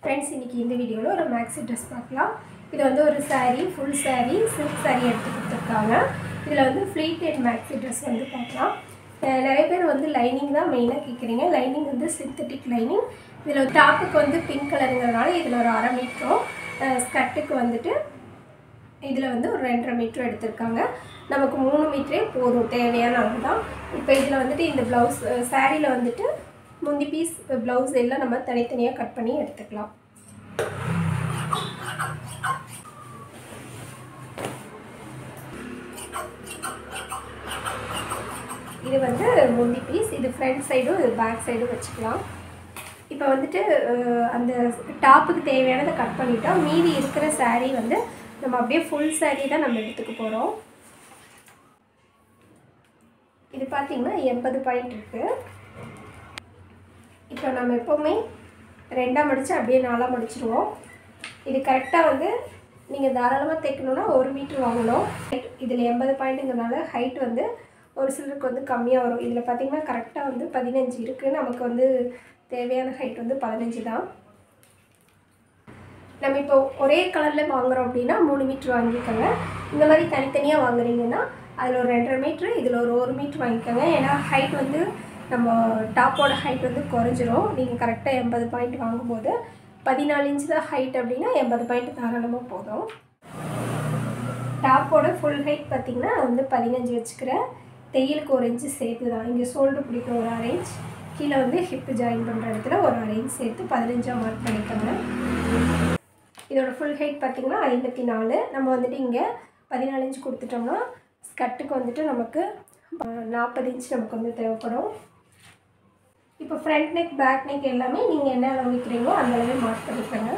friends இன்றைக்கி இந்த வீடியோவில் ஒரு மேக்ஸி ட்ரெஸ் பார்க்கலாம் இது வந்து ஒரு saree full saree silk saree எடுத்து கொடுத்துருக்காங்க இதில் வந்து ஃப்ளீட் அண்ட் மேக்ஸி ட்ரெஸ் வந்து பார்க்கலாம் அஹ் நிறைய பேர் வந்து லைனிங் தான் மெயினாக கேட்குறீங்க லைனிங் வந்து சிந்தட்டிக் லைனிங் இதில் டாப்புக்கு வந்து பிங்க் கலருங்கிறதுனால இதில் ஒரு அரை மீட்டரும் ஸ்கர்ட்டுக்கு வந்துட்டு இதில் வந்து ஒரு ரெண்டரை மீட்டர் எடுத்திருக்காங்க நமக்கு மூணு மீட்டரே போதும் தேவையான அளவு தான் இப்போ இதில் வந்துட்டு இந்த ப்ளவுஸ் சாரியில் வந்துட்டு முந்தி பீஸ் ப்ளவுஸ் எல்லாம் நம்ம தனித்தனியாக கட் பண்ணி எடுத்துக்கலாம் இது வந்து முந்தி பீஸ் இது ஃப்ரண்ட் சைடும் இது பேக் சைடும் வச்சுக்கலாம் இப்போ வந்துட்டு அஹ், அந்த டாப்புக்கு தேவையானதை கட் பண்ணிட்டோம் மீதி இருக்கிற saree வந்து நம்ம அப்படியே ஃபுல் saree தான் நம்ம எடுத்துக்க போகிறோம் இது பார்த்தீங்கன்னா எண்பது பாயிண்ட் இருக்குது இப்போ நம்ம எப்போவுமே ரெண்டாக மடித்து அப்படியே நாலாக மடிச்சிருவோம் இது கரெக்டாக வந்து நீங்கள் தாராளமாக தைக்கணுன்னா ஒரு மீட்ரு வாங்கணும் இதில் எண்பது பாயிண்ட்டுங்கிறனால ஹைட் வந்து ஒரு சிலருக்கு வந்து கம்மியாக வரும் இதில் பார்த்தீங்கன்னா கரெக்டாக வந்து பதினஞ்சு இருக்குது நமக்கு வந்து தேவையான ஹைட் வந்து பதினஞ்சு தான் நம்ம இப்போ ஒரே கலரில் வாங்குறோம் அப்படின்னா மூணு மீட்ரு வாங்கிக்கோங்க இந்த மாதிரி தனித்தனியாக வாங்குறீங்கன்னா அதில் ஒரு ரெண்டரை மீட்ரு இதில் ஒரு ஒரு மீட்ரு வாங்கிக்கோங்க ஏன்னா ஹைட் வந்து நம்ம டாப்போட ஹைட் வந்து குறைஞ்சிரும் நீங்கள் கரெக்டாக எண்பது பாயிண்ட் வாங்கும்போது பதினாலு இன்ச்சு தான் ஹைட் அப்படின்னா எண்பது பாயிண்ட் தாராளமாக போதும் டாப்போட ஃபுல் ஹைட் பார்த்தீங்கன்னா நான் வந்து பதினஞ்சு வச்சுக்கிறேன் தையலுக்கு ஒரு இன்ச்சு சேர்த்து தான் இங்கே ஷோல்டர் பிடிக்கும் ஒரு அரேஞ்ச் கீழே வந்து ஹிப்பு ஜாயின் பண்ணுற இடத்துல ஒரு அரேஞ்ச் சேர்த்து பதினஞ்சா மார்க் பண்ணிக்கோங்க இதோட ஃபுல் ஹைட் பார்த்திங்கன்னா ஐம்பத்தி நாலு நம்ம வந்துட்டு இங்கே பதினாலு இன்ச் கொடுத்துட்டோம்னா ஸ்கர்ட்டுக்கு வந்துட்டு நமக்கு நாற்பது இன்ச் நமக்கு வந்து தேவைப்படும் இப்போ ஃப்ரண்ட் நெக் பேக் நெக் எல்லாமே நீங்கள் என்ன அளவு வைக்கிறீங்களோ அந்த அளவே மார்க் பண்ணிக்கோங்க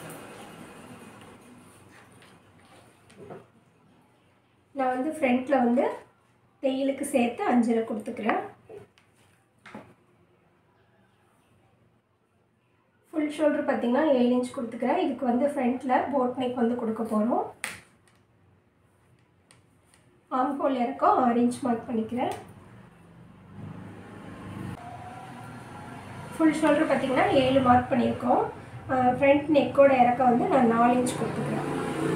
நான் வந்து ஃப்ரண்ட்டில் வந்து தையலுக்கு சேர்த்து அஞ்சரை கொடுத்துக்கிறேன் ஃபுல் ஷோல்டர் பார்த்தீங்கன்னா ஏழு இன்ச் கொடுத்துக்கிறேன் இதுக்கு வந்து ஃப்ரண்ட்டில் போட் நெக் வந்து கொடுக்க போகிறோம் ஆம் ஹோல் இறக்கம் ஆறு இன்ச் மார்க் பண்ணிக்கிறேன் ஃபுல் ஷோல்டர் பார்த்தீங்கன்னா ஏழு மார்க் பண்ணியிருக்கோம் ஃப்ரண்ட் நெக்கோட இறக்கம் வந்து நான் நாலு இன்ச் கொடுத்துக்கிறேன்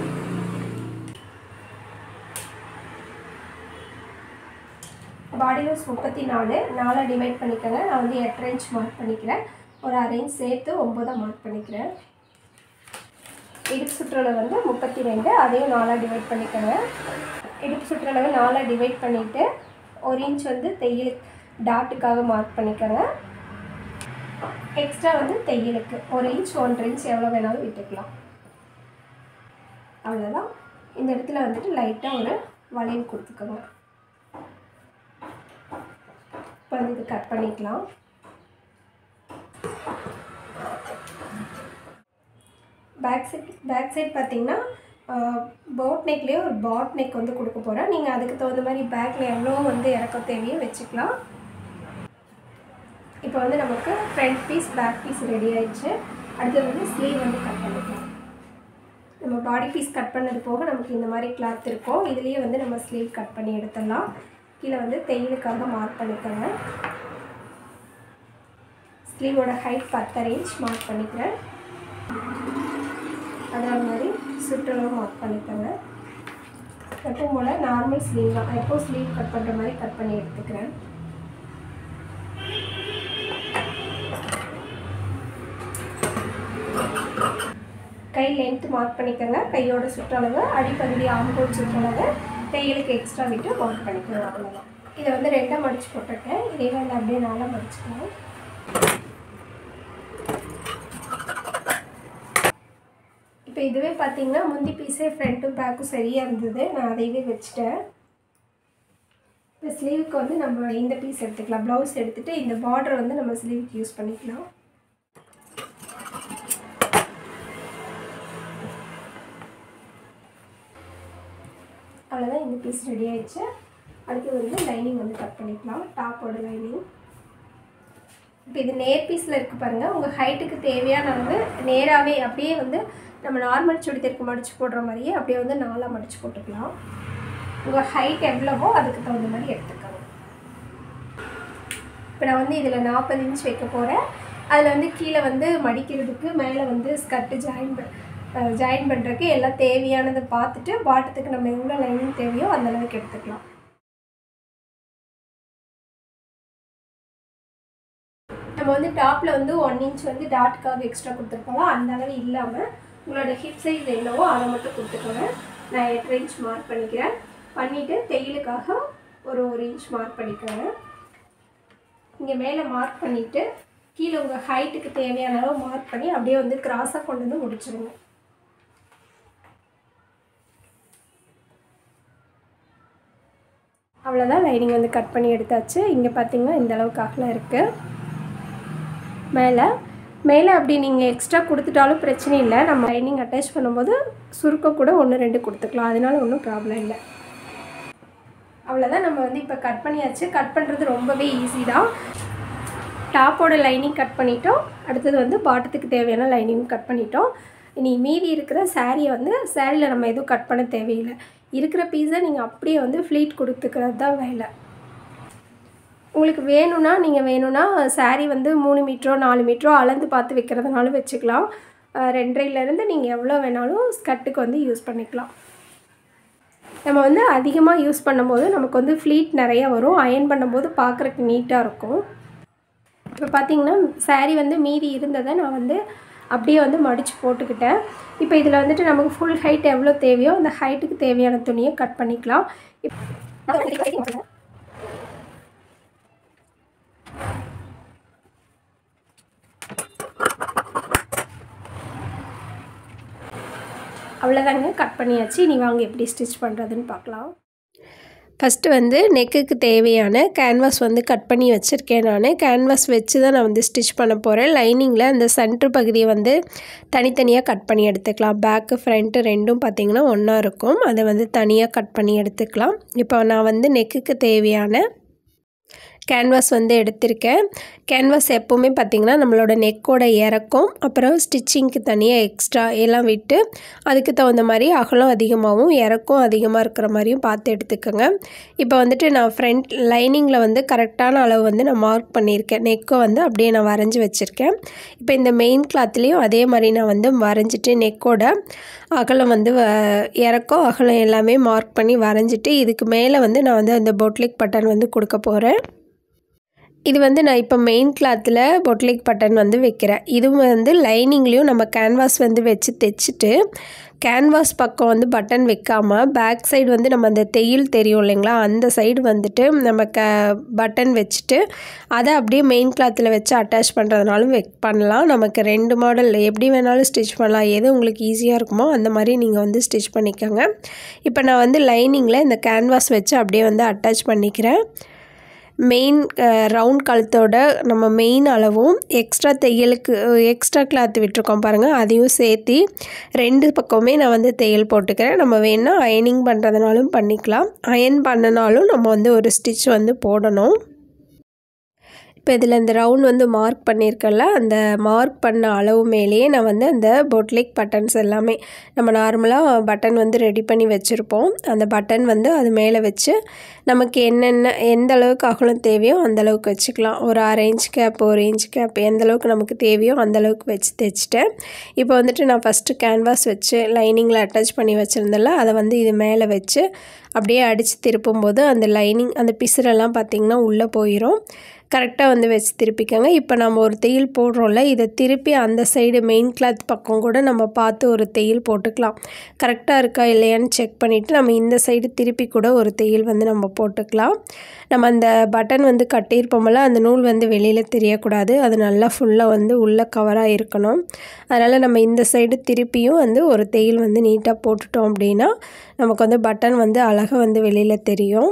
பாடி லூஸ் முப்பத்தி நாலு நாலாக டிவைட் பண்ணிக்கோங்க நான் வந்து எட்டரை இன்ச் மார்க் பண்ணிக்கிறேன் ஒரு அரை இன்ச் சேர்த்து ஒம்போதாக மார்க் பண்ணிக்கிறேன் இடுப்பு சுற்றளவு வந்து முப்பத்தி ரெண்டு அதையும் நாலாக டிவைட் பண்ணிக்கோங்க இடுப்பு சுற்றளவு நாலாக டிவைட் பண்ணிவிட்டு ஒரு இன்ச் வந்து தையல் டாட்டுக்காக மார்க் பண்ணிக்கோங்க எக்ஸ்ட்ரா வந்து தையலுக்கு ஒரு இன்ச் ஒன்றரை இன்ச் எவ்வளோ வேணாலும் விட்டுக்கலாம் அவ்வளோதான் இந்த இடத்துல வந்துட்டு லைட்டாக ஒரு வளையல் கொடுத்துக்கோங்க இப்போ வந்து இது கட் பண்ணிக்கலாம் பேக் சைட் பேக் சைட் பார்த்தீங்கன்னா போட் நெக்லேயே ஒரு பாட் நெக் வந்து கொடுக்க போகிறேன் நீங்கள் அதுக்கு தகுந்த மாதிரி பேக்கில் எவ்வளோ வந்து இறக்க தேவையோ வச்சுக்கலாம் இப்போ வந்து நமக்கு front piece back piece ready ஆயிடுச்சு அடுத்து வந்து ஸ்லீவ் வந்து கட் பண்ணிக்கலாம் நம்ம பாடி பீஸ் கட் பண்ணது போக நமக்கு இந்த மாதிரி கிளாத் இருக்கும் இதுலேயே வந்து நம்ம ஸ்லீவ் கட் பண்ணி எடுத்துடலாம் கீழே வந்து தையலுக்காக மார்க் பண்ணிக்கோங்க ஸ்லீவோட ஹைட் பத்தரை இன்ச் மார்க் பண்ணிக்கிறேன் அதே மாதிரி சுற்றளவு மார்க் பண்ணிக்கோங்க எப்பவும் போல் நார்மல் ஸ்லீவ் தான் எப்போ ஸ்லீவ் கட் பண்ணுற மாதிரி கட் பண்ணி எடுத்துக்கிறேன் கை லென்த் மார்க் பண்ணிக்கோங்க கையோட சுற்றளவு அடிப்பகுதி ஆம்பூல் சுற்றளவு தையலுக்கு எக்ஸ்ட்ரா விட்டு மார்க் பண்ணிக்கணும் அவ்வளோதான் இதை வந்து ரெண்டாக மடித்து போட்டிருக்கேன் இதே வந்து அப்படியே நாளாக மடிச்சுக்கலாம் இப்போ இதுவே பார்த்தீங்கன்னா முந்தி பீஸே ஃப்ரண்ட்டும் பேக்கும் சரியாக இருந்தது நான் அதையவே வச்சுட்டேன் இப்போ ஸ்லீவுக்கு வந்து நம்ம இந்த பீஸ் எடுத்துக்கலாம் ப்ளவுஸ் எடுத்துகிட்டு இந்த பார்டர் வந்து நம்ம ஸ்லீவுக்கு யூஸ் பண்ணிக்கலாம் அவ்வளோதான் இந்த பீஸ் ரெடி ஆயிடுச்சு அடுத்து வந்து லைனிங் வந்து கட் பண்ணிக்கலாம் டாப்போட லைனிங் இப்போ இது நேர் பீஸில் இருக்குது பாருங்கள் உங்கள் ஹைட்டுக்கு தேவையான அளவு நேராகவே அப்படியே வந்து நம்ம நார்மல் சுடிதருக்கு மடித்து போடுற மாதிரியே அப்படியே வந்து நாலாக மடித்து போட்டுக்கலாம் உங்கள் ஹைட் எவ்வளவோ அதுக்கு தகுந்த மாதிரி எடுத்துக்கோங்க இப்போ நான் வந்து இதில் நாற்பது இன்ச் வைக்க போகிறேன் அதில் வந்து கீழே வந்து மடிக்கிறதுக்கு மேலே வந்து ஸ்கர்ட்டு ஜாயின் பண் ஜாயின் பண்ணுறதுக்கு எல்லாம் தேவையானதை பார்த்துட்டு பாட்டத்துக்கு நம்ம எவ்வளோ லைனிங் தேவையோ அந்த அளவுக்கு எடுத்துக்கலாம் நம்ம வந்து டாப்பில் வந்து ஒன் இன்ச் வந்து டாட்டுக்காக எக்ஸ்ட்ரா கொடுத்துருப்போம் அந்த அளவு இல்லாமல் உங்களோட ஹிப் சைஸ் என்னவோ அதை மட்டும் கொடுத்துக்கோங்க நான் எட்டு இன்ச் மார்க் பண்ணிக்கிறேன் பண்ணிவிட்டு தையலுக்காக ஒரு ஒரு இன்ச் மார்க் பண்ணிக்கோங்க இங்கே மேலே மார்க் பண்ணிவிட்டு கீழே உங்கள் ஹைட்டுக்கு தேவையான அளவு மார்க் பண்ணி அப்படியே வந்து கிராஸாக கொண்டு வந்து முடிச்சிருங்க அவ்வளோதான் லைனிங் வந்து கட் பண்ணி எடுத்தாச்சு இங்கே பார்த்தீங்கன்னா இந்த அளவுக்கு அகலம் இருக்குது மேலே மேலே அப்படி நீங்கள் எக்ஸ்ட்ரா கொடுத்துட்டாலும் பிரச்சனை இல்லை நம்ம லைனிங் அட்டாச் பண்ணும்போது சுருக்கம் கூட ஒன்று ரெண்டு கொடுத்துக்கலாம் அதனால ஒன்றும் ப்ராப்ளம் இல்லை அவ்வளோதான் நம்ம வந்து இப்போ கட் பண்ணியாச்சு கட் பண்ணுறது ரொம்பவே ஈஸி தான் டாப்போட லைனிங் கட் பண்ணிட்டோம் அடுத்தது வந்து பாட்டத்துக்கு தேவையான லைனிங் கட் பண்ணிட்டோம் இனி மீதி இருக்கிற சாரியை வந்து சாரியில் நம்ம எதுவும் கட் பண்ண தேவையில்லை இருக்கிற பீஸை நீங்கள் அப்படியே வந்து ஃப்ளீட் கொடுத்துக்கிறது தான் வேலை உங்களுக்கு வேணும்னா நீங்கள் வேணும்னா சாரீ வந்து மூணு மீட்டரோ நாலு மீட்டரோ அளந்து பார்த்து வைக்கிறதுனாலும் வச்சுக்கலாம் ரெண்டரைலேருந்து நீங்கள் எவ்வளோ வேணாலும் ஸ்கர்ட்டுக்கு வந்து யூஸ் பண்ணிக்கலாம் நம்ம வந்து அதிகமாக யூஸ் பண்ணும்போது நமக்கு வந்து ஃப்ளீட் நிறையா வரும் அயன் பண்ணும்போது பார்க்குறக்கு நீட்டாக இருக்கும் இப்போ பார்த்தீங்கன்னா சாரீ வந்து மீதி இருந்ததை நான் வந்து அப்படியே வந்து மடித்து போட்டுக்கிட்டேன் இப்போ இதில் வந்துட்டு நமக்கு ஃபுல் ஹைட் எவ்வளோ தேவையோ அந்த ஹைட்டுக்கு தேவையான துணியை கட் பண்ணிக்கலாம் இப்போ அவ்வளோதாங்க கட் பண்ணியாச்சு நீ வாங்க எப்படி ஸ்டிச் பண்ணுறதுன்னு பார்க்கலாம் ஃபஸ்ட்டு வந்து நெக்குக்கு தேவையான கேன்வாஸ் வந்து கட் பண்ணி வச்சுருக்கேன் நான் கேன்வாஸ் வச்சு தான் நான் வந்து ஸ்டிச் பண்ண போகிறேன் லைனிங்கில் அந்த சென்ட்ரு பகுதியை வந்து தனித்தனியாக கட் பண்ணி எடுத்துக்கலாம் பேக்கு ஃப்ரண்ட்டு ரெண்டும் பார்த்திங்கன்னா ஒன்றா இருக்கும் அதை வந்து தனியாக கட் பண்ணி எடுத்துக்கலாம் இப்போ நான் வந்து நெக்குக்கு தேவையான கேன்வாஸ் வந்து எடுத்திருக்கேன் கேன்வாஸ் எப்போவுமே பார்த்திங்கன்னா நம்மளோட நெக்கோட இறக்கம் அப்புறம் ஸ்டிச்சிங்க்கு தனியாக எக்ஸ்ட்ரா எல்லாம் விட்டு அதுக்கு தகுந்த மாதிரி அகலம் அதிகமாகவும் இறக்கம் அதிகமாக இருக்கிற மாதிரியும் பார்த்து எடுத்துக்கோங்க இப்போ வந்துட்டு நான் ஃப்ரண்ட் லைனிங்கில் வந்து கரெக்டான அளவு வந்து நான் மார்க் பண்ணியிருக்கேன் நெக்கை வந்து அப்படியே நான் வரைஞ்சி வச்சுருக்கேன் இப்போ இந்த மெயின் கிளாத்லேயும் அதே மாதிரி நான் வந்து வரைஞ்சிட்டு நெக்கோட அகலம் வந்து இறக்கம் அகலம் எல்லாமே மார்க் பண்ணி வரைஞ்சிட்டு இதுக்கு மேலே வந்து நான் வந்து அந்த பொட்லிக் பட்டன் வந்து கொடுக்க போகிறேன் இது வந்து நான் இப்போ மெயின் கிளாத்தில் பொட்லிக் பட்டன் வந்து வைக்கிறேன் இதுவும் வந்து லைனிங்லேயும் நம்ம கேன்வாஸ் வந்து வச்சு தைச்சிட்டு கேன்வாஸ் பக்கம் வந்து பட்டன் வைக்காமல் பேக் சைடு வந்து நம்ம அந்த தையல் தெரியும் இல்லைங்களா அந்த சைடு வந்துட்டு நம்ம க பட்டன் வச்சுட்டு அதை அப்படியே மெயின் கிளாத்தில் வச்சு அட்டாச் பண்ணுறதுனாலும் வெக் பண்ணலாம் நமக்கு ரெண்டு மாடல் எப்படி வேணாலும் ஸ்டிச் பண்ணலாம் எது உங்களுக்கு ஈஸியாக இருக்குமோ அந்த மாதிரி நீங்கள் வந்து ஸ்டிச் பண்ணிக்கோங்க இப்போ நான் வந்து லைனிங்கில் இந்த கேன்வாஸ் வச்சு அப்படியே வந்து அட்டாச் பண்ணிக்கிறேன் மெயின் ரவுண்ட் கழுத்தோட நம்ம மெயின் அளவும் எக்ஸ்ட்ரா தையலுக்கு எக்ஸ்ட்ரா கிளாத் விட்டுருக்கோம் பாருங்கள் அதையும் சேர்த்து ரெண்டு பக்கமே நான் வந்து தையல் போட்டுக்கிறேன் நம்ம வேணால் அயனிங் பண்ணுறதுனாலும் பண்ணிக்கலாம் அயன் பண்ணனாலும் நம்ம வந்து ஒரு ஸ்டிச் வந்து போடணும் இப்போ இதில் இந்த ரவுண்ட் வந்து மார்க் பண்ணியிருக்கல அந்த மார்க் பண்ண அளவு மேலேயே நான் வந்து அந்த பொட்லிக் பட்டன்ஸ் எல்லாமே நம்ம நார்மலாக பட்டன் வந்து ரெடி பண்ணி வச்சுருப்போம் அந்த பட்டன் வந்து அது மேலே வச்சு நமக்கு என்னென்ன எந்த அளவுக்கு அகலம் தேவையோ அந்த அளவுக்கு வச்சுக்கலாம் ஒரு அரை இன்ச் கேப் ஒரு இன்ச் கேப் எந்த அளவுக்கு நமக்கு தேவையோ அந்த அளவுக்கு வச்சு தைச்சிட்டேன் இப்போ வந்துட்டு நான் ஃபஸ்ட்டு கேன்வாஸ் வச்சு லைனிங்கில் அட்டாச் பண்ணி வச்சுருந்தேன்ல அதை வந்து இது மேலே வச்சு அப்படியே அடித்து திருப்பும்போது அந்த லைனிங் அந்த பிசுரெல்லாம் பார்த்திங்கன்னா உள்ளே போயிடும் கரெக்டாக வந்து வச்சு திருப்பிக்கோங்க இப்போ நம்ம ஒரு தையல் போடுறோம்ல இதை திருப்பி அந்த சைடு மெயின் கிளாத் பக்கம் கூட நம்ம பார்த்து ஒரு தையல் போட்டுக்கலாம் கரெக்டாக இருக்கா இல்லையான்னு செக் பண்ணிவிட்டு நம்ம இந்த சைடு திருப்பி கூட ஒரு தையல் வந்து நம்ம போட்டுக்கலாம் நம்ம அந்த பட்டன் வந்து கட்டியிருப்போம்ல அந்த நூல் வந்து வெளியில் தெரியக்கூடாது அது நல்லா ஃபுல்லாக வந்து உள்ளே கவராக இருக்கணும் அதனால் நம்ம இந்த சைடு திருப்பியும் வந்து ஒரு தையல் வந்து நீட்டாக போட்டுட்டோம் அப்படின்னா நமக்கு வந்து பட்டன் வந்து அழகாக வந்து வெளியில் தெரியும்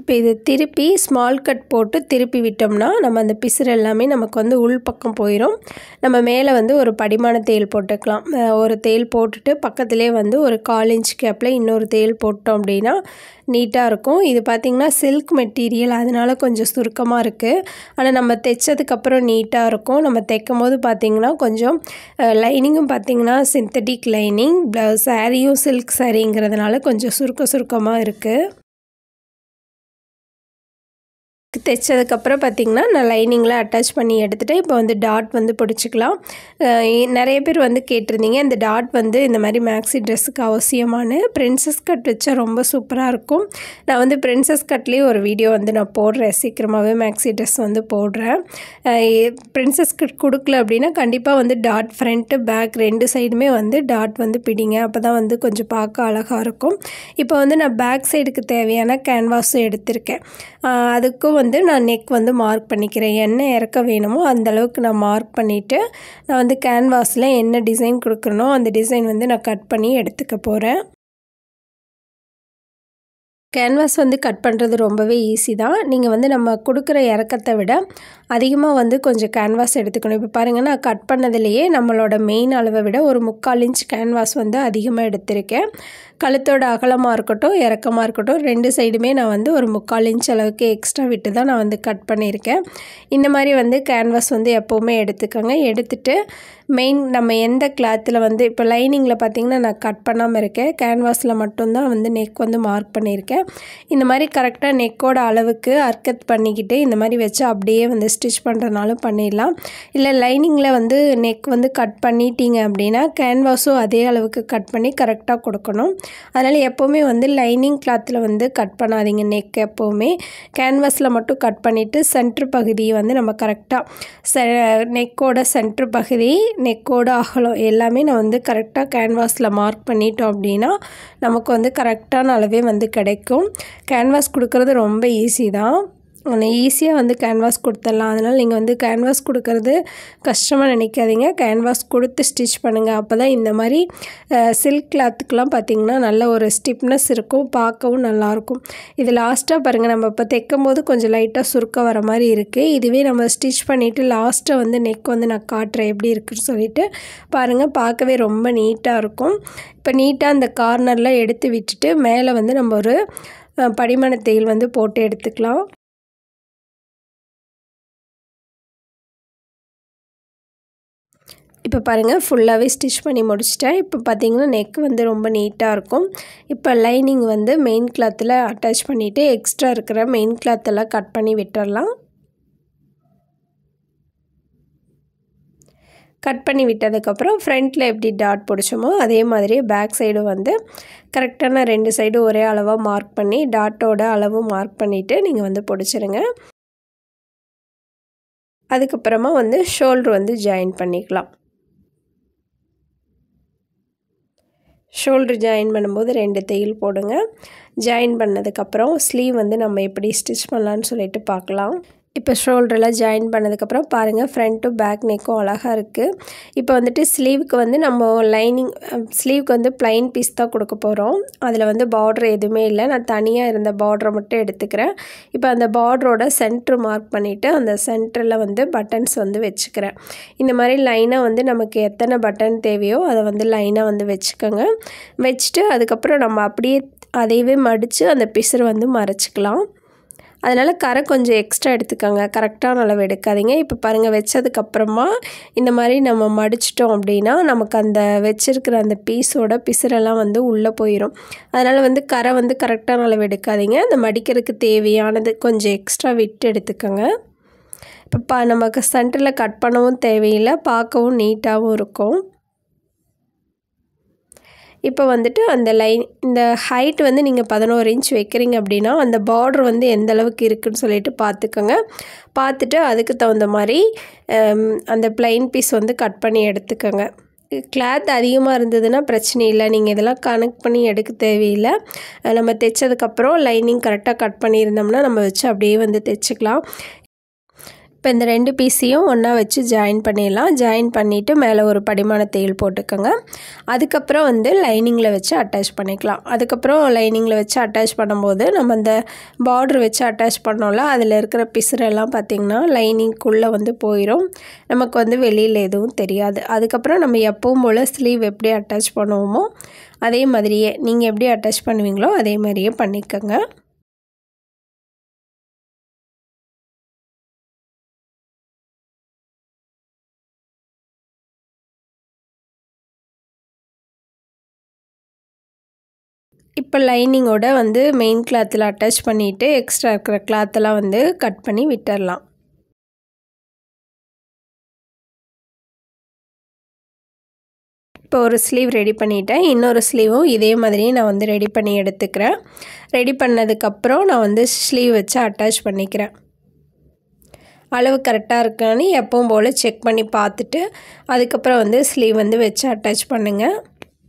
இப்போ இது திருப்பி ஸ்மால் கட் போட்டு திருப்பி விட்டோம்னா நம்ம அந்த பிசுறு எல்லாமே நமக்கு வந்து உள் பக்கம் போயிடும் நம்ம மேலே வந்து ஒரு படிமான தேல் போட்டுக்கலாம் அஹ் ஒரு தேல் போட்டுட்டு பக்கத்துலேயே வந்து ஒரு கால் இன்ச் கேப்பில் இன்னொரு தேல் போட்டோம் அப்படின்னா நீட்டாக இருக்கும் இது பார்த்திங்கன்னா சில்க் மெட்டீரியல் அதனால கொஞ்சம் சுருக்கமாக இருக்குது ஆனால் நம்ம தைச்சதுக்கப்புறம் நீட்டாக இருக்கும் நம்ம தைக்கும் போது பார்த்திங்கன்னா கொஞ்சம் லைனிங்கும் பார்த்திங்கன்னா சிந்தட்டிக் லைனிங் ப்ளவுஸ் சாரியும் சில்க் சாரிங்கிறதுனால கொஞ்சம் சுருக்க சுருக்கமாக இருக்குது தைச்சதுக்கப்புறம் பார்த்திங்கன்னா நான் லைனிங்கில் அட்டாச் பண்ணி எடுத்துகிட்டு இப்போ வந்து டாட் வந்து பிடிச்சிக்கலாம் அஹ் நிறைய பேர் வந்து கேட்டிருந்தீங்க இந்த டாட் வந்து இந்த மாதிரி மேக்ஸி ட்ரெஸ்ஸுக்கு அவசியமான பிரின்சஸ் கட் வச்சா ரொம்ப சூப்பராக இருக்கும் நான் வந்து பிரின்சஸ் கட்லேயே ஒரு வீடியோ வந்து நான் போடுறேன் சீக்கிரமாகவே மேக்ஸி ட்ரெஸ் வந்து போடுறேன் பிரின்சஸ் கட் கொடுக்கல அப்படின்னா கண்டிப்பாக வந்து டாட் ஃப்ரண்ட்டு பேக் ரெண்டு சைடுமே வந்து டாட் வந்து பிடிங்க அப்போ தான் வந்து கொஞ்சம் பார்க்க அழகாக இருக்கும் இப்போ வந்து நான் பேக் சைடுக்கு தேவையான கேன்வாஸும் எடுத்திருக்கேன் அஹ் அதுக்கும் வந்து நான் நெக் வந்து மார்க் பண்ணிக்கிறேன் என்ன இறக்க வேணுமோ அந்த அளவுக்கு நான் மார்க் பண்ணிவிட்டு நான் வந்து கேன்வாஸில் என்ன டிசைன் கொடுக்குறனோ அந்த டிசைன் வந்து நான் கட் பண்ணி எடுத்துக்க போகிறேன் கேன்வாஸ் வந்து கட் பண்ணுறது ரொம்பவே ஈஸி தான் நீங்கள் வந்து நம்ம கொடுக்குற இறக்கத்தை விட அதிகமாக வந்து கொஞ்சம் கேன்வாஸ் எடுத்துக்கணும் இப்போ பாருங்கள் நான் கட் பண்ணதுலேயே நம்மளோட மெயின் அளவை விட ஒரு முக்கால் இன்ச் கேன்வாஸ் வந்து அதிகமாக எடுத்திருக்கேன் கழுத்தோட அகலமாக இருக்கட்டும் இறக்கமாக இருக்கட்டும் ரெண்டு சைடுமே நான் வந்து ஒரு முக்கால் இன்ச் அளவுக்கு எக்ஸ்ட்ரா விட்டு தான் நான் வந்து கட் பண்ணியிருக்கேன் இந்த மாதிரி வந்து கேன்வாஸ் வந்து எப்போவுமே எடுத்துக்கோங்க எடுத்துட்டு மெயின் நம்ம எந்த கிளாத்தில் வந்து இப்போ லைனிங்கில் பார்த்திங்கன்னா நான் கட் பண்ணாமல் இருக்கேன் கேன்வாஸில் மட்டும்தான் வந்து நெக் வந்து மார்க் பண்ணியிருக்கேன் இந்த மாதிரி கரெக்டாக நெக்கோட அளவுக்கு அர்க்கத் பண்ணிக்கிட்டு இந்த மாதிரி வச்சு அப்படியே வந்து ஸ்டிச் பண்ணுறனாலும் பண்ணிடலாம் இல்லை லைனிங்கில் வந்து நெக் வந்து கட் பண்ணிட்டீங்க அப்படின்னா கேன்வாஸும் அதே அளவுக்கு கட் பண்ணி கரெக்டாக கொடுக்கணும் அதனால் எப்போவுமே வந்து லைனிங் கிளாத்தில் வந்து கட் பண்ணாதீங்க நெக் எப்போவுமே கேன்வாஸில் மட்டும் கட் பண்ணிவிட்டு சென்ட்ரு பகுதியை வந்து நம்ம கரெக்டாக செ நெக்கோட சென்ட்ரு பகுதி நெக்கோட அகலம் எல்லாமே நான் வந்து கரெக்டாக கேன்வாஸில் மார்க் பண்ணிட்டோம் அப்படின்னா நமக்கு வந்து கரெக்டான அளவே வந்து கிடைக்கும் கேன்வாஸ் கொடுக்குறது ரொம்ப ஈஸி தான் ஆனால் ஈஸியாக வந்து கேன்வாஸ் கொடுத்துடலாம் அதனால் நீங்கள் வந்து கேன்வாஸ் கொடுக்கறது கஷ்டமாக நினைக்காதீங்க கேன்வாஸ் கொடுத்து ஸ்டிச் பண்ணுங்கள் அப்போ தான் இந்த மாதிரி சில்க் கிளாத்துக்கெலாம் பார்த்திங்கன்னா நல்ல ஒரு ஸ்டிப்னஸ் இருக்கும் பார்க்கவும் நல்லாயிருக்கும் இது லாஸ்ட்டாக பாருங்கள் நம்ம இப்போ தைக்கும் போது கொஞ்சம் லைட்டாக சுருக்க வர மாதிரி இருக்குது இதுவே நம்ம ஸ்டிச் பண்ணிவிட்டு லாஸ்ட்டாக வந்து நெக் வந்து நான் காட்டுறேன் எப்படி இருக்குன்னு சொல்லிட்டு பாருங்கள் பார்க்கவே ரொம்ப நீட்டாக இருக்கும் இப்போ நீட்டாக அந்த கார்னரில் எடுத்து விட்டுட்டு மேலே வந்து நம்ம ஒரு அஹ், படிமான தையல் வந்து போட்டு எடுத்துக்கலாம் இப்போ பாருங்கள் ஃபுல்லாகவே ஸ்டிச் பண்ணி முடிச்சிட்டேன் இப்போ பார்த்தீங்கன்னா நெக் வந்து ரொம்ப நீட்டாக இருக்கும் இப்போ லைனிங் வந்து மெயின் கிளாத்தில் அட்டாச் பண்ணிவிட்டு எக்ஸ்ட்ரா இருக்கிற மெயின் கிளாத்தெல்லாம் கட் பண்ணி விட்டுறலாம் கட் பண்ணி விட்டதுக்கப்புறம் ஃப்ரண்ட்டில் எப்படி டாட் பிடிச்சோமோ அதே மாதிரி பேக் சைடு வந்து கரெக்டான ரெண்டு சைடு ஒரே அளவாக மார்க் பண்ணி டாட்டோட அளவும் மார்க் பண்ணிவிட்டு நீங்கள் வந்து பிடிச்சிருங்க அதுக்கப்புறமா வந்து ஷோல்ட்ரு வந்து ஜாயின் பண்ணிக்கலாம் ஷோல்ட்ரு ஜாயின் பண்ணும்போது ரெண்டு தையல் போடுங்க ஜாயின் பண்ணதுக்கப்புறம் ஸ்லீவ் வந்து நம்ம எப்படி ஸ்டிச் பண்ணலான்னு சொல்லிட்டு பார்க்கலாம் இப்போ ஷோல்டரெல்லாம் ஜாயின் பண்ணதுக்கப்புறம் பாருங்கள் ஃப்ரண்ட்டும் பேக் நெக்கும் அழகாக இருக்குது இப்போ வந்துட்டு ஸ்லீவுக்கு வந்து நம்ம லைனிங் ஸ்லீவுக்கு வந்து ப்ளைன் பீஸ் தான் கொடுக்க போகிறோம் அதில் வந்து பார்டர் எதுவுமே இல்லை நான் தனியாக இருந்த பார்டரை மட்டும் எடுத்துக்கிறேன் இப்போ அந்த பார்டரோட சென்ட்ரு மார்க் பண்ணிவிட்டு அந்த சென்டரில் வந்து பட்டன்ஸ் வந்து வச்சுக்கிறேன் இந்த மாதிரி லைனாக வந்து நமக்கு எத்தனை பட்டன் தேவையோ அதை வந்து லைனாக வந்து வச்சுக்கோங்க வச்சுட்டு அதுக்கப்புறம் நம்ம அப்படியே அதையவே மடித்து அந்த பிசுறு வந்து மறைச்சிக்கலாம் அதனால் கரை கொஞ்சம் எக்ஸ்ட்ரா எடுத்துக்கோங்க கரெக்டான அளவு எடுக்காதீங்க இப்போ பாருங்கள் வச்சதுக்கப்புறமா இந்த மாதிரி நம்ம மடிச்சிட்டோம் அப்படின்னா நமக்கு அந்த வச்சிருக்கிற அந்த பீஸோட பிசுரெல்லாம் வந்து உள்ளே போயிடும் அதனால் வந்து கரை வந்து கரெக்டான அளவு எடுக்காதீங்க அந்த மடிக்கிறதுக்கு தேவையானது கொஞ்சம் எக்ஸ்ட்ரா விட்டு எடுத்துக்கோங்க இப்போ பா நமக்கு சென்டரில் கட் பண்ணவும் தேவையில்லை பார்க்கவும் நீட்டாகவும் இருக்கும் இப்போ வந்துட்டு அந்த லைன் இந்த ஹைட் வந்து நீங்கள் பதினோரு இன்ச் வைக்கிறீங்க அப்படின்னா அந்த பார்டர் வந்து எந்த அளவுக்கு இருக்குன்னு சொல்லிட்டு பார்த்துக்கோங்க பார்த்துட்டு அதுக்கு தகுந்த மாதிரி ஹம், அந்த ப்ளைன் பீஸ் வந்து கட் பண்ணி எடுத்துக்கோங்க கிளாத் அதிகமாக இருந்ததுன்னா பிரச்சனை இல்லை நீங்கள் இதெல்லாம் கனெக்ட் பண்ணி எடுக்க தேவையில்லை அஹ் நம்ம தைச்சதுக்கப்புறம் லைனிங் கரெக்டாக கட் பண்ணியிருந்தோம்னா நம்ம வச்சு அப்படியே வந்து தைச்சிக்கலாம் இப்போ இந்த ரெண்டு பீஸையும் ஒன்றா வச்சு ஜாயின் பண்ணிடலாம் ஜாயின் பண்ணிவிட்டு மேலே ஒரு படிமான தையல் போட்டுக்கோங்க அதுக்கப்புறம் வந்து லைனிங்கில் வச்சு அட்டாச் பண்ணிக்கலாம் அதுக்கப்புறம் லைனிங்கில் வச்சு அட்டாச் பண்ணும்போது நம்ம அந்த பார்டர் வச்சு அட்டாச் பண்ணோம்ல அதில் இருக்கிற பிசுரெல்லாம் பார்த்திங்கன்னா லைனிங்குள்ளே வந்து போயிடும் நமக்கு வந்து வெளியில் எதுவும் தெரியாது அதுக்கப்புறம் நம்ம எப்பவும் போல் ஸ்லீவ் எப்படி அட்டாச் பண்ணுவோமோ அதே மாதிரியே நீங்கள் எப்படி அட்டாச் பண்ணுவீங்களோ அதே மாதிரியே பண்ணிக்கோங்க இப்போ லைனிங்கோட வந்து மெயின் கிளாத்தில் அட்டாச் பண்ணிவிட்டு எக்ஸ்ட்ரா இருக்கிற கிளாத்தெல்லாம் வந்து கட் பண்ணி விட்டுடலாம் இப்போ ஒரு ஸ்லீவ் ரெடி பண்ணிட்டேன் இன்னொரு ஸ்லீவும் இதே மாதிரியே நான் வந்து ரெடி பண்ணி எடுத்துக்கிறேன் ரெடி பண்ணதுக்கப்புறம் நான் வந்து ஸ்லீவ் வச்சு அட்டாச் பண்ணிக்கிறேன் அளவு கரெக்டாக இருக்கான்னு எப்பவும் போல் செக் பண்ணி பார்த்துட்டு அதுக்கப்புறம் வந்து ஸ்லீவ் வந்து வச்சு அட்டாச் பண்ணுங்கள்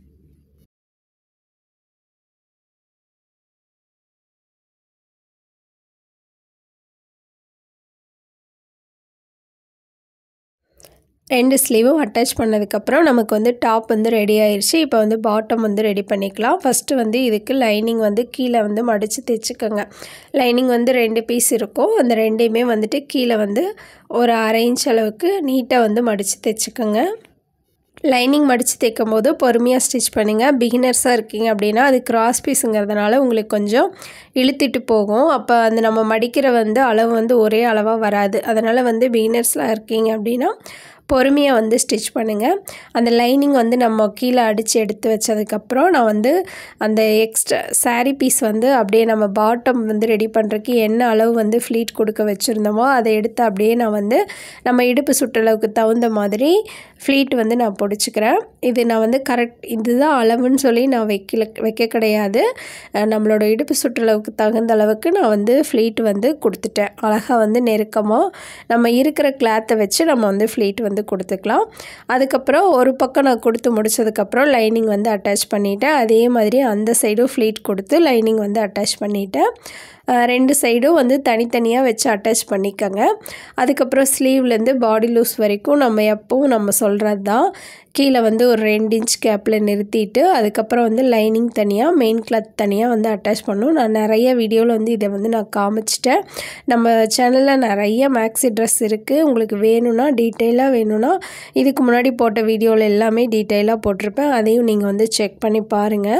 ரெண்டு ஸ்லீவும் அட்டாச் பண்ணதுக்கப்புறம் நமக்கு வந்து டாப் வந்து ரெடி ஆயிடுச்சு இப்போ வந்து பாட்டம் வந்து ரெடி பண்ணிக்கலாம் ஃபஸ்ட்டு வந்து இதுக்கு லைனிங் வந்து கீழே வந்து மடித்து தைச்சிக்கோங்க லைனிங் வந்து ரெண்டு பீஸ் இருக்கும் அந்த ரெண்டையுமே வந்துட்டு கீழே வந்து ஒரு அரை இன்ச் அளவுக்கு நீட்டாக வந்து மடித்து தைச்சிக்கோங்க லைனிங் மடித்து தைக்கும் போது பொறுமையாக ஸ்டிச் பண்ணுங்கள் பிகினர்ஸாக இருக்கீங்க அப்படின்னா அது கிராஸ் பீஸுங்கிறதுனால உங்களுக்கு கொஞ்சம் இழுத்துட்டு போகும் அப்போ அந்த நம்ம மடிக்கிற வந்து அளவு வந்து ஒரே அளவாக வராது அதனால் வந்து பிகினர்ஸ்லாம் இருக்கீங்க அப்படின்னா பொறுமையாக வந்து ஸ்டிச் பண்ணுங்கள் அந்த லைனிங் வந்து நம்ம கீழே அடித்து எடுத்து வச்சதுக்கப்புறம் நான் வந்து அந்த எக்ஸ்ட்ரா சாரீ பீஸ் வந்து அப்படியே நம்ம பாட்டம் வந்து ரெடி பண்ணுறதுக்கு என்ன அளவு வந்து ஃப்ளீட் கொடுக்க வச்சுருந்தோமோ அதை எடுத்து அப்படியே நான் வந்து நம்ம இடுப்பு சுற்றளவுக்கு தகுந்த மாதிரி ஃப்ளீட் வந்து நான் பிடிச்சிக்கிறேன் இது நான் வந்து கரெக்ட் இதுதான் அளவுன்னு சொல்லி நான் வைக்கல வைக்க கிடையாது நம்மளோட இடுப்பு சுற்றளவுக்கு தகுந்த அளவுக்கு நான் வந்து ஃப்ளீட் வந்து கொடுத்துட்டேன் அழகாக வந்து நெருக்கமாக நம்ம இருக்கிற கிளாத்தை வச்சு நம்ம வந்து ஃப்ளீட் வந்து கொடுத்துக்கலாம் அதுக்கப்புறம் ஒரு பக்கம் நான் கொடுத்து முடிச்சதுக்கப்புறம் லைனிங் வந்து அட்டாச் பண்ணிவிட்டேன் அதே மாதிரி அந்த சைடும் ஃப்ளீட் கொடுத்து லைனிங் வந்து அட்டாச் பண்ணிவிட்டேன் ரெண்டு சைடும் வந்து தனித்தனியாக வச்சு அட்டாச் பண்ணிக்கோங்க அதுக்கப்புறம் ஸ்லீவ்லேருந்து பாடி லூஸ் வரைக்கும் நம்ம எப்பவும் நம்ம சொல்கிறது தான் கீழே வந்து ஒரு ரெண்டு இன்ச் கேப்பில் நிறுத்திட்டு அதுக்கப்புறம் வந்து லைனிங் தனியாக மெயின் கிளாத் தனியாக வந்து அட்டாச் பண்ணும் நான் நிறைய வீடியோவில் வந்து இதை வந்து நான் காமிச்சிட்டேன் நம்ம சேனலில் நிறைய மேக்ஸி ட்ரெஸ் இருக்குது உங்களுக்கு வேணும்னா டீட்டெயிலாக வேணும்னா இதுக்கு முன்னாடி போட்ட வீடியோவில் எல்லாமே டீட்டெயிலாக போட்டிருப்பேன் அதையும் நீங்கள் வந்து செக் பண்ணி பாருங்கள்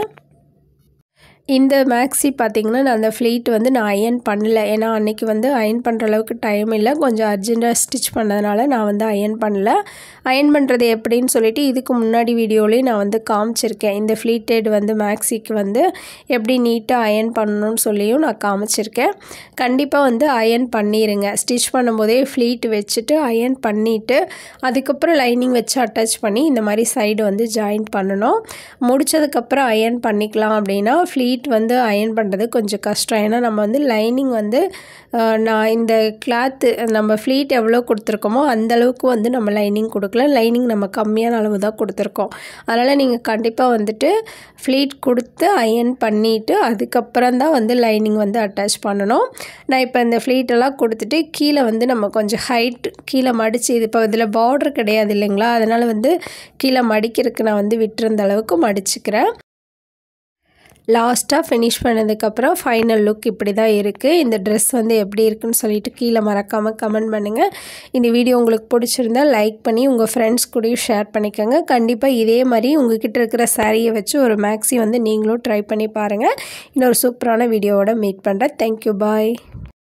இந்த மேக்ஸி பார்த்திங்கன்னா நான் அந்த ஃப்ளீட் வந்து நான் அயன் பண்ணல ஏன்னா அன்றைக்கி வந்து அயன் பண்ணுற அளவுக்கு டைம் இல்லை கொஞ்சம் அர்ஜெண்ட்டாக ஸ்டிச் பண்ணதுனால நான் வந்து அயன் பண்ணல அயன் பண்ணுறது எப்படின்னு சொல்லிட்டு இதுக்கு முன்னாடி வீடியோலேயும் நான் வந்து காமிச்சிருக்கேன் இந்த ஃப்ளீட்டட் வந்து மேக்ஸிக்கு வந்து எப்படி நீட்டாக அயன் பண்ணணும்னு சொல்லியும் நான் காமிச்சிருக்கேன் கண்டிப்பாக வந்து அயன் பண்ணிடுங்க ஸ்டிச் பண்ணும்போதே ஃப்ளீட் வச்சுட்டு அயன் பண்ணிவிட்டு அதுக்கப்புறம் லைனிங் வச்சு அட்டாச் பண்ணி இந்த மாதிரி சைடு வந்து ஜாயின் பண்ணணும் முடித்ததுக்கப்புறம் அயன் பண்ணிக்கலாம் அப்படின்னா ஃப்ளீட் வந்து அயன் பண்ணுறது கொஞ்சம் கஷ்டம் ஏன்னா நம்ம வந்து லைனிங் வந்து நான் இந்த கிளாத்து நம்ம ஃப்ளீட் எவ்வளோ கொடுத்துருக்கோமோ அந்தளவுக்கு வந்து நம்ம லைனிங் கொடுக்கல லைனிங் நம்ம கம்மியான அளவு தான் கொடுத்துருக்கோம் அதனால் நீங்கள் கண்டிப்பாக வந்துட்டு ஃப்ளீட் கொடுத்து அயன் பண்ணிவிட்டு அதுக்கப்புறம் தான் வந்து லைனிங் வந்து அட்டாச் பண்ணணும் நான் இப்போ இந்த ஃப்ளீட்டெல்லாம் கொடுத்துட்டு கீழே வந்து நம்ம கொஞ்சம் ஹைட் கீழே மடித்து இது இப்போ இதில் பார்டர் கிடையாது இல்லைங்களா அதனால் வந்து கீழே மடிக்கிறதுக்கு நான் வந்து விட்டுருந்த அளவுக்கு மடிச்சுக்கிறேன் லாஸ்ட்டாக ஃபினிஷ் பண்ணதுக்கப்புறம் ஃபைனல் லுக் இப்படி தான் இருக்குது இந்த ட்ரெஸ் வந்து எப்படி இருக்குன்னு சொல்லிட்டு கீழே மறக்காமல் கமெண்ட் பண்ணுங்கள் இந்த வீடியோ உங்களுக்கு பிடிச்சிருந்தா லைக் பண்ணி உங்கள் ஃப்ரெண்ட்ஸ் கூடயும் ஷேர் பண்ணிக்கோங்க கண்டிப்பாக இதே மாதிரி உங்ககிட்ட இருக்கிற சாரியை வச்சு ஒரு மேக்ஸி வந்து நீங்களும் ட்ரை பண்ணி பாருங்கள் இன்னொரு சூப்பரான வீடியோவோட மீட் பண்ணுறேன் தேங்க்யூ பாய்